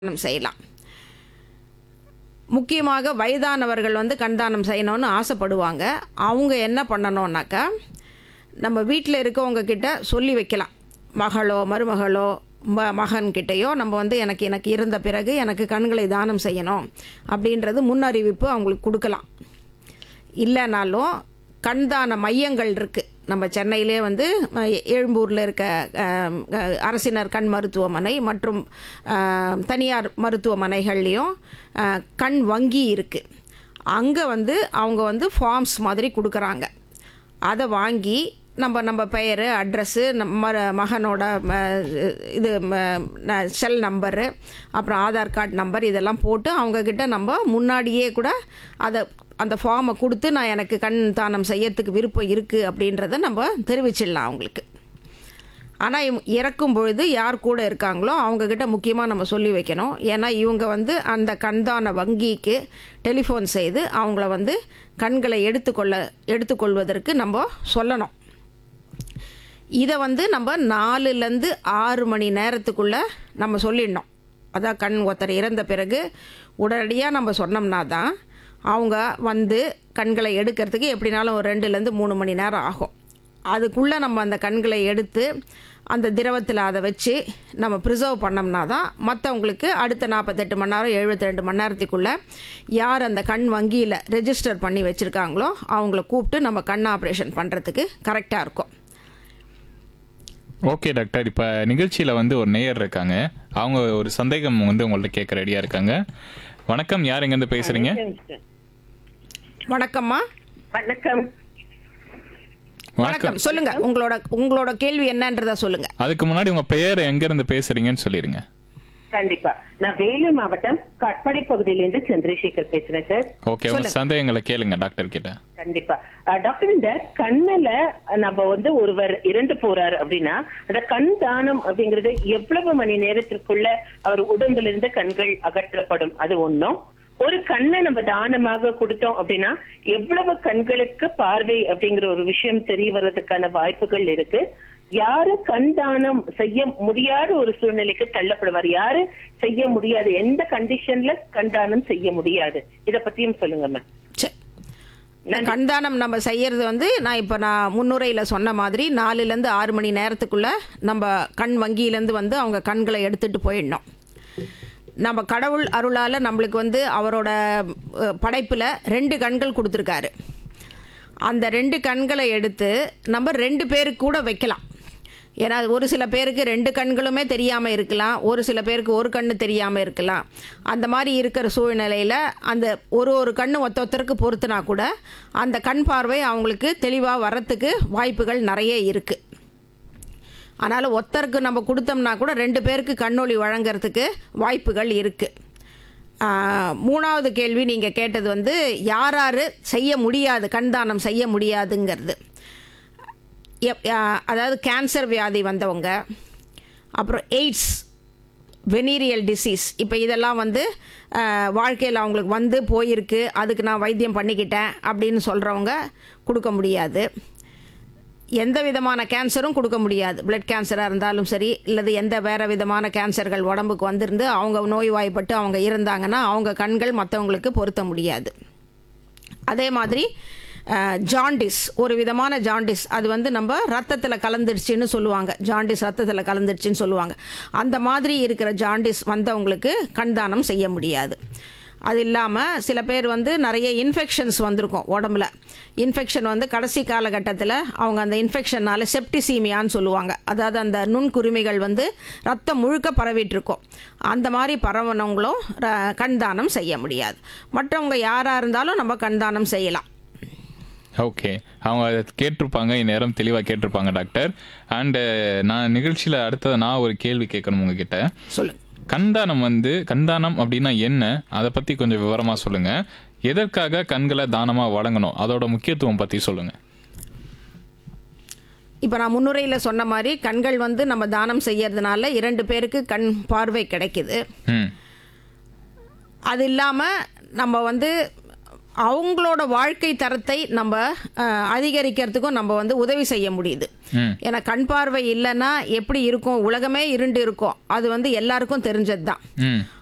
தானம் செய்யலாம் முக்கியமாக வயதானவர்கள் வந்து கண்தானம் செய்யணும்னு ஆசைப்படுவாங்க அவங்க என்ன பண்ணணும்னாக்கா நம்ம வீட்டில் இருக்கவங்க கிட்ட சொல்லி வைக்கலாம் மகளோ மருமகளோ ம மகன்கிட்டயோ நம்ம வந்து எனக்கு எனக்கு இருந்த பிறகு எனக்கு கண்களை தானம் செய்யணும் அப்படின்றது முன்னறிவிப்பு அவங்களுக்கு கொடுக்கலாம் இல்லைனாலும் கண்தான மையங்கள் இருக்குது நம்ம சென்னையிலே வந்து அஹ், எழும்பூரில் இருக்க அஹ், அஹ், அரசினர் கண் மருத்துவமனை மற்றும் அஹ், தனியார் மருத்துவமனைகள்லேயும் அஹ், கண் வங்கி இருக்குது அங்கே வந்து அவங்க வந்து ஃபார்ம்ஸ் மாதிரி கொடுக்குறாங்க அதை வாங்கி நம்ம நம்ம பெயர் அட்ரஸ்ஸு நம்ம மகனோட ம, இது செல் நம்பரு அப்புறம் ஆதார் கார்டு நம்பர் இதெல்லாம் போட்டு அவங்கக்கிட்ட நம்ம முன்னாடியே கூட அதை அந்த ஃபார்மை கொடுத்து நான் எனக்கு கண் தானம் செய்யறதுக்கு விருப்பம் இருக்குது அப்படின்றத நம்ம தெரிவிச்சிடலாம் அவங்களுக்கு ஆனால் இவ் இறக்கும் பொழுது யார் கூட இருக்காங்களோ அவங்கக்கிட்ட முக்கியமாக நம்ம சொல்லி வைக்கணும் ஏன்னா இவங்க வந்து அந்த கண்தான வங்கிக்கு டெலிஃபோன் செய்து அவங்கள வந்து கண்களை எடுத்துக்கொள்ள எடுத்துக்கொள்வதற்கு நம்ம சொல்லணும் இதை வந்து நம்ம நாலுலேருந்து ஆறு மணி நேரத்துக்குள்ளே நம்ம சொல்லிடணும் அதான் கண் ஒருத்தர் இறந்த பிறகு உடனடியாக நம்ம சொன்னோம்னா தான் அவங்க வந்து கண்களை எடுக்கிறதுக்கு எப்படினாலும் ஒரு ரெண்டுலேருந்து மூணு மணி நேரம் ஆகும் அதுக்குள்ளே நம்ம அந்த கண்களை எடுத்து அந்த திரவத்தில் அதை வச்சு நம்ம ப்ரிசர்வ் பண்ணோம்னா தான் மற்றவங்களுக்கு அடுத்த நாற்பத்தெட்டு மணி நேரம் எழுபத்தி ரெண்டு மணி நேரத்துக்குள்ளே யார் அந்த கண் வங்கியில் ரெஜிஸ்டர் பண்ணி வச்சுருக்காங்களோ அவங்கள கூப்பிட்டு நம்ம கண் ஆப்ரேஷன் பண்ணுறதுக்கு கரெக்டாக இருக்கும் ஓகே டாக்டர் இப்போ நிகழ்ச்சியில் வந்து ஒரு நேயர் இருக்காங்க அவங்க ஒரு சந்தேகம் வந்து உங்கள்ட்ட கேட்க ரெடியாக இருக்காங்க வணக்கம் யார் எங்கேருந்து பேசுகிறீங்க வணக்கம்மா வணக்கம் வணக்கம் வணக்கம் சொல்லுங்க உங்களோட உங்களோட கேள்வி என்னன்றத சொல்லுங்க அதுக்கு முன்னாடி உங்கள் பெயர் எங்கேருந்து பேசுகிறீங்கன்னு சொல்லிடுங்க கண்டிப்பா நான் வேலூர் மாவட்டம் கட்பாடி பகுதியிலிருந்து சந்திரசேகர் பேசுறேன் சார் ஓகே உங்கள் சந்தேகங்களை கேளுங்க டாக்டர் கிட்ட கண்டிப்பா அஹ், டாக்டர் இந்த கண்ணுல நம்ம வந்து ஒருவர் இறந்து போறாரு அப்படின்னா அந்த கண் தானம் அப்படிங்கறது எவ்வளவு மணி நேரத்திற்குள்ள அவர் உடம்புல இருந்து கண்கள் அகற்றப்படும் அது ஒண்ணும் ஒரு கண்ணை நம்ம தானமாக கொடுத்தோம் அப்படின்னா எவ்வளவு கண்களுக்கு பார்வை அப்படிங்கிற ஒரு விஷயம் தெரிய வர்றதுக்கான வாய்ப்புகள் இருக்கு யாரு கண் தானம் செய்ய முடியாத ஒரு சூழ்நிலைக்கு தள்ளப்படுவார் யாரு செய்ய முடியாது எந்த கண்டிஷன்ல கண் தானம் செய்ய முடியாது இத பத்தியும் சொல்லுங்க மேம் சரி. கண்தானம் நம்ம செய்யறது வந்து நான் இப்போ நான் முன்னுரையில் சொன்ன மாதிரி நாலுலேருந்து ஆறு மணி நேரத்துக்குள்ள நம்ம கண் வங்கியிலேருந்து வந்து அவங்க கண்களை எடுத்துட்டு போயிடணும் நம்ம கடவுள் அருளால் நம்மளுக்கு வந்து அவரோட படைப்பில் ரெண்டு கண்கள் கொடுத்துருக்காரு அந்த ரெண்டு கண்களை எடுத்து நம்ம ரெண்டு பேருக்கு கூட வைக்கலாம் ஏன்னா ஒரு சில பேருக்கு ரெண்டு கண்களுமே தெரியாமல் இருக்கலாம் ஒரு சில பேருக்கு ஒரு கண்ணு தெரியாமல் இருக்கலாம் அந்த மாதிரி இருக்கிற சூழ்நிலையில் அந்த ஒரு ஒரு கண்ணு ஒத்த ஒருத்தருக்கு பொறுத்துனா கூட அந்த கண் பார்வை அவங்களுக்கு தெளிவாக வரத்துக்கு வாய்ப்புகள் நிறைய இருக்குது அதனால் ஒருத்தருக்கு நம்ம கொடுத்தோம்னா கூட ரெண்டு பேருக்கு கண்ணொளி வழங்குறதுக்கு வாய்ப்புகள் இருக்குது மூணாவது கேள்வி நீங்கள் கேட்டது வந்து யார் யார் செய்ய முடியாது கண் தானம் செய்ய முடியாதுங்கிறது எப்- ஆ, அதாவது கேன்சர் வியாதி வந்தவங்க அப்புறம் எய்ட்ஸ் வெனீரியல் டிசீஸ் இப்போ இதெல்லாம் வந்து வாழ்க்கையில் அவங்களுக்கு வந்து போயிருக்கு அதுக்கு நான் வைத்தியம் பண்ணிக்கிட்டேன் அப்படின்னு சொல்கிறவங்க கொடுக்க முடியாது எந்த விதமான கேன்சரும் கொடுக்க முடியாது பிளட் கேன்சராக இருந்தாலும் சரி இல்லது எந்த வேறு விதமான கேன்சர்கள் உடம்புக்கு வந்திருந்து அவங்க நோய்வாய்ப்பட்டு அவங்க இருந்தாங்கன்னா அவங்க கண்கள் மற்றவங்களுக்கு பொருத்த முடியாது அதே மாதிரி ஜாண்டிஸ் ஒரு விதமான ஜாண்டிஸ் அது வந்து நம்ம ரத்தத்தில் கலந்துடுச்சுன்னு சொல்லுவாங்க ஜாண்டிஸ் ரத்தத்தில் கலந்துடுச்சுன்னு சொல்லுவாங்க அந்த மாதிரி இருக்கிற ஜாண்டிஸ் வந்தவங்களுக்கு கண்தானம் செய்ய முடியாது அது இல்லாமல் சில பேர் வந்து நிறைய இன்ஃபெக்ஷன்ஸ் வந்திருக்கும் உடம்புல இன்ஃபெக்ஷன் வந்து கடைசி காலகட்டத்தில் அவங்க அந்த இன்ஃபெக்ஷனால் செப்டிசீமியான்னு சொல்லுவாங்க அதாவது அந்த நுண்குருமிகள் வந்து ரத்தம் முழுக்க பரவிட்டு இருக்கும் அந்த மாதிரி பரவனவங்களும் ர- கண்தானம் செய்ய முடியாது மற்றவங்க யாராக இருந்தாலும் நம்ம கண்தானம் செய்யலாம் ஓகே அவங்க அதை கேட்டிருப்பாங்க இந்நேரம் தெளிவாக கேட்டிருப்பாங்க டாக்டர் அண்டு நான் நிகழ்ச்சியில் அடுத்தது நான் ஒரு கேள்வி கேட்கணும் உங்ககிட்ட சொல்லுங்க கண்தானம் வந்து கண்தானம் அப்படின்னா என்ன அதை பற்றி கொஞ்சம் விவரமாக சொல்லுங்கள் எதற்காக கண்களை தானமாக வழங்கணும் அதோட முக்கியத்துவம் பற்றி சொல்லுங்கள் இப்போ நான் முன்னுரையில் சொன்ன மாதிரி கண்கள் வந்து நம்ம தானம் செய்யறதுனால இரண்டு பேருக்கு கண் பார்வை கிடைக்குது ம் அது இல்லாமல் நம்ம வந்து அவங்களோட வாழ்க்கை தரத்தை நம்ம அஹ், அதிகரிக்கிறதுக்கும் நம்ம வந்து உதவி செய்ய முடியுது ம் ஏன்னா கண் பார்வை இல்லைன்னா எப்படி இருக்கும் உலகமே இருண்டு இருக்கும் அது வந்து எல்லாருக்கும் தெரிஞ்சது தான் ம்